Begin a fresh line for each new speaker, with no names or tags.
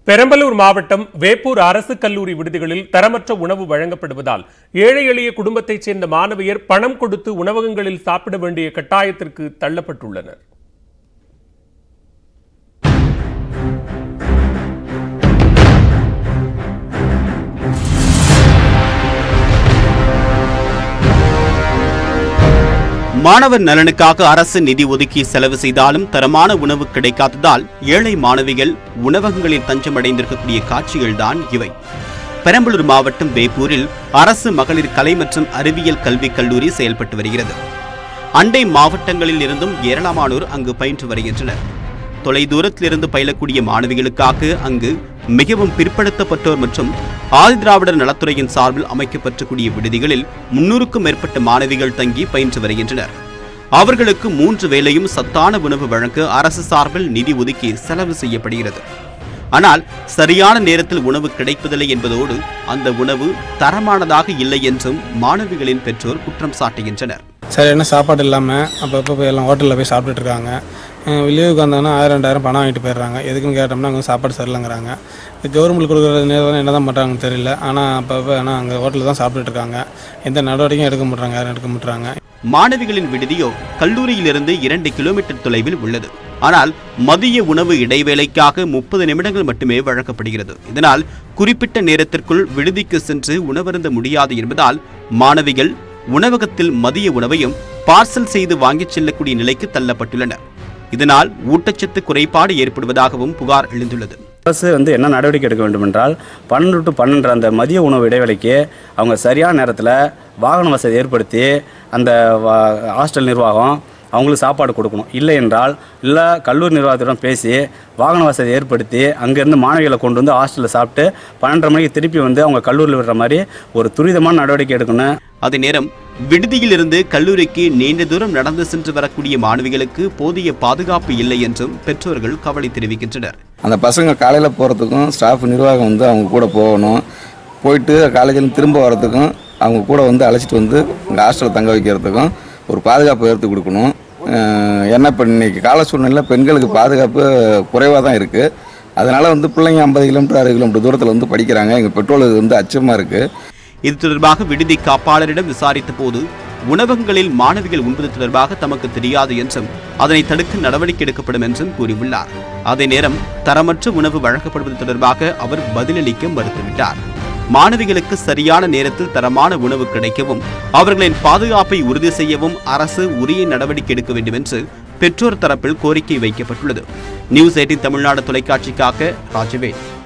பெரம்பலூர் மாவட்டம் வேப்பூர் அரசு கல்லூரி விடுதிகளில் தரமற்ற உணவு வழங்கப்படுவதால் ஏழை எளிய குடும்பத்தைச் சேர்ந்த மாணவியர் பணம் கொடுத்து உணவகங்களில் சாப்பிட வேண்டிய கட்டாயத்திற்கு தள்ளப்பட்டுள்ளனர்
மாணவர் நலனுக்காக அரசு நிதி ஒதுக்கி செலவு செய்தாலும் தரமான உணவு கிடைக்காததால் ஏழை மாணவிகள் உணவகங்களில் தஞ்சமடைந்திருக்கக்கூடிய காட்சிகள்தான் இவை பெரம்பலூர் மாவட்டம் வேப்பூரில் அரசு மகளிர் கலை மற்றும் அறிவியல் கல்விக் கல்லூரி செயல்பட்டு வருகிறது அண்டை மாவட்டங்களில் இருந்தும் ஏராளமானோர் அங்கு பயின்று வருகின்றனர் தொலைதூரத்திலிருந்து பயிலக்கூடிய மாணவிகளுக்காக அங்கு மிகவும் பிற்படுத்தப்பட்டோர் மற்றும் ஆதிதிராவிடர் நலத்துறையின் சார்பில் அமைக்கப்பட்டக்கூடிய விடுதிகளில் முன்னூறுக்கும் மேற்பட்ட மாணவிகள் தங்கி பயின்று வருகின்றனர் அவர்களுக்கு மூன்று வேளையும் சத்தான உணவு வழங்க அரசு சார்பில் நிதி ஒதுக்கி செலவு செய்யப்படுகிறது ஆனால் சரியான நேரத்தில் உணவு கிடைப்பதில்லை என்பதோடு அந்த உணவு தரமானதாக இல்லை என்றும் மாணவிகளின் பெற்றோர் குற்றம் சாட்டுகின்றனர்
சரியான சாப்பாடு இல்லாமல் அப்பப்போ போய் எல்லாம் ஹோட்டலில் போய் சாப்பிட்டுட்டு இருக்காங்க லீவுக்கு வந்தாங்கன்னா ஆயிரம் ரெண்டாயிரம் பணம் வாங்கிட்டு போயிடுறாங்க எதுக்குன்னு கேட்டோம்னா அங்கே சாப்பாடு சரியில்லைங்கிறாங்க கவர்மெண்ட் கொடுக்குற நேரம் என்ன தான் பண்ணுறாங்கன்னு தெரியல ஆனால் அப்பப்போ ஆனால் அங்கே ஹோட்டலில் தான் சாப்பிட்டுட்டு இருக்காங்க எந்த நடவடிக்கையும் எடுக்க மாட்றாங்க யாரும் எடுக்க மாட்றாங்க
மாணவிகளின் விடுதியோ கல்லூரியிலிருந்து இரண்டு கிலோமீட்டர் தொலைவில் உள்ளது ஆனால் மதிய உணவு இடைவேளைக்காக முப்பது நிமிடங்கள் மட்டுமே வழங்கப்படுகிறது இதனால் குறிப்பிட்ட நேரத்திற்குள் விடுதிக்கு சென்று உணவருந்த முடியாது என்பதால் மாணவிகள் உணவகத்தில் மதிய உணவையும் பார்சல் செய்து வாங்கிச் செல்லக்கூடிய நிலைக்கு தள்ளப்பட்டுள்ளனர் இதனால் ஊட்டச்சத்து குறைபாடு ஏற்படுவதாகவும் புகார் எழுந்துள்ளது
அரசு வந்து என்ன நடவடிக்கை எடுக்க வேண்டும் என்றால் பன்னெண்டு டு பன்னெண்டு அந்த மதிய உணவு இடைவேளைக்கு அவங்க சரியான நேரத்தில் வாகன வசதி ஏற்படுத்தி அந்த வா- ஹாஸ்டல் நிர்வாகம் அவங்களுக்கு சாப்பாடு கொடுக்கணும் இல்லை என்றால் இல்லை கல்லூரி நிர்வாகத்திடம் பேசி வாகன வசதி ஏற்படுத்தி அங்கேருந்து மாணவிகளை கொண்டு வந்து ஹாஸ்டலில் சாப்பிட்டு பன்னெண்டரை மணிக்கு திருப்பி வந்து அவங்க கல்லூரியில் விடுற மாதிரி ஒரு துரிதமான நடவடிக்கை எடுக்கணும்
அதே நேரம் விடுதியிலிருந்து கல்லூரிக்கு நீண்ட தூரம் நடந்து சென்று வரக்கூடிய மாணவிகளுக்கு போதிய பாதுகாப்பு இல்லை என்றும் பெற்றோர்கள் கவலை தெரிவிக்கின்றனர்
அந்த பசங்க காலையில் போகிறதுக்கும் ஸ்டாஃப் நிர்வாகம் வந்து அவங்க கூட போகணும் போயிட்டு காலேஜில் திரும்ப வர்றதுக்கும் அவங்க கூட வந்து அழைச்சிட்டு வந்து இங்கே ஹாஸ்டலில் தங்க வைக்கிறதுக்கும் ஒரு பாதுகாப்பு ஏற்று கொடுக்கணும் அஹ் ஏன்னா இப்போ இன்னைக்கு கால சூழ்நிலையில் பெண்களுக்கு பாதுகாப்பு குறைவாக தான் இருக்குது அதனால் வந்து பிள்ளைங்க ஐம்பது கிலோமீட்டர் அறுபது கிலோமீட்டர் தூரத்தில் வந்து படிக்கிறாங்க எங்கள் பெட்ரோலுக்கு வந்து அச்சமாக இருக்குது
இது தொடர்பாக விடுதி காப்பாளரிடம் விசாரித்த போது உணவகங்களில் மாணவிகள் உண்பது தொடர்பாக தமக்கு தெரியாது என்றும் அதனை தடுக்க நடவடிக்கை எடுக்கப்படும் என்றும் கூறியுள்ளார் அதே நேரம் தரமற்ற உணவு வழங்கப்படுவது தொடர்பாக அவர் பதிலளிக்க மறுத்துவிட்டார் மாணவிகளுக்கு சரியான நேரத்தில் தரமான உணவு கிடைக்கவும் அவர்களின் பாதுகாப்பை உறுதி செய்யவும் அரசு உரிய நடவடிக்கை எடுக்க வேண்டும் என்று பெற்றோர் தரப்பில் கோரிக்கை வைக்கப்பட்டுள்ளது நியூஸ் எயிட்டின் தமிழ்நாடு தொலைக்காட்சிக்காக ராஜவேல்